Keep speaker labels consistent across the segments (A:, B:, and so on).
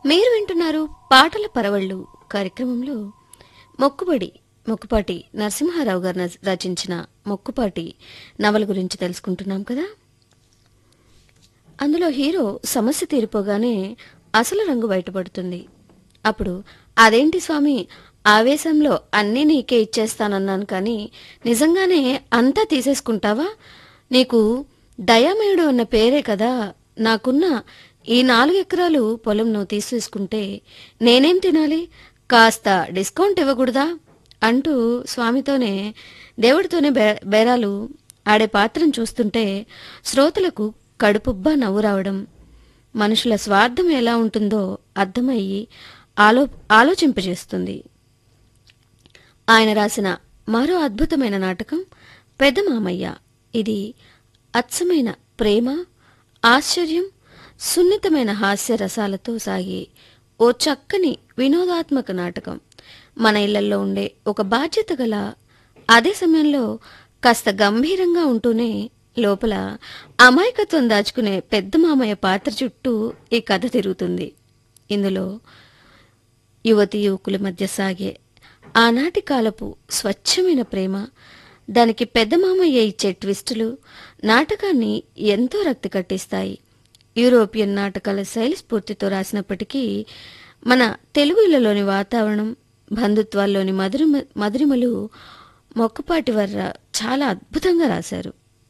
A: మీరు వింటున్నారు పాటల పరవళ్ళు కార్యక్రమంలో మొక్కుబడి మొక్కుపాటి నరసింహారావు గారు నచ- రచించిన మొక్కుపాటి నవల గురించి తెలుసుకుంటున్నాం కదా అందులో హీరో సమస్య తీరిపోగానే అసలు రంగు బయటపడుతుంది అప్పుడు అదేంటి స్వామి ఆవేశంలో అన్నీ నీకే ఇచ్చేస్తానన్నాను కానీ నిజంగానే అంతా తీసేసుకుంటావా నీకు దయామయుడు అన్న పేరే కదా నాకున్న ఈ నాలుగు ఎకరాలు పొలం నువ్వు తీసేసుకుంటే నేనేం తినాలి కాస్త డిస్కౌంట్ ఇవ్వకూడదా అంటూ స్వామితోనే దేవుడితోనే బే- బేరాలు ఆడే పాత్రను చూస్తుంటే శ్రోతలకు కడుపుబ్బా నవ్వు రావడం మనుషుల స్వార్థం ఎలా ఉంటుందో అర్థమయ్యి ఆలో ఆలోచింపజేస్తుంది ఆయన రాసిన మరో అద్భుతమైన నాటకం పెద్ద మామయ్య ఇది అచ్చమైన ప్రేమ ఆశ్చర్యం సున్నితమైన హాస్య రసాలతో సాగే ఓ చక్కని వినోదాత్మక నాటకం మన ఇళ్లలో ఉండే ఒక బాధ్యత గల అదే సమయంలో కాస్త గంభీరంగా ఉంటూనే లోపల అమాయకత్వం దాచుకునే పెద్ద మామయ్య పాత్ర చుట్టూ ఈ కథ తిరుగుతుంది ఇందులో యువతి యువకుల మధ్య సాగే ఆనాటి కాలపు స్వచ్ఛమైన ప్రేమ దానికి పెద్ద మామయ్య ఇచ్చే ట్విస్టులు నాటకాన్ని ఎంతో రక్తి కట్టిస్తాయి యూరోపియన్ నాటకాల శైలి స్ఫూర్తితో రాసినప్పటికీ మన తెలుగు ఇళ్లలోని వాతావరణం బంధుత్వాల్లోని మధురిమ మధురిమలు మొక్కపాటి వర్ర చాలా అద్భుతంగా రాశారు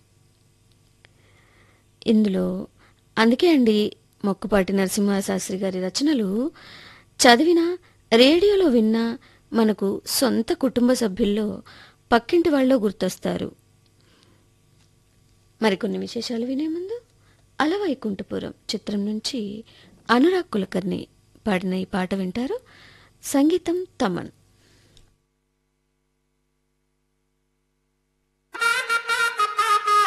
A: ఇందులో అందుకే అండి మొక్కుపాటి నరసింహశాస్త్రి గారి రచనలు చదివినా రేడియోలో విన్నా మనకు సొంత కుటుంబ సభ్యుల్లో పక్కింటి వాళ్ళు గుర్తొస్తారు మరికొన్ని విశేషాలు వినే ముందు అలవైకుంఠపురం చిత్రం నుంచి అనురాగ్ కులకర్ణి పాడిన ఈ పాట వింటారు సంగీతం తమన్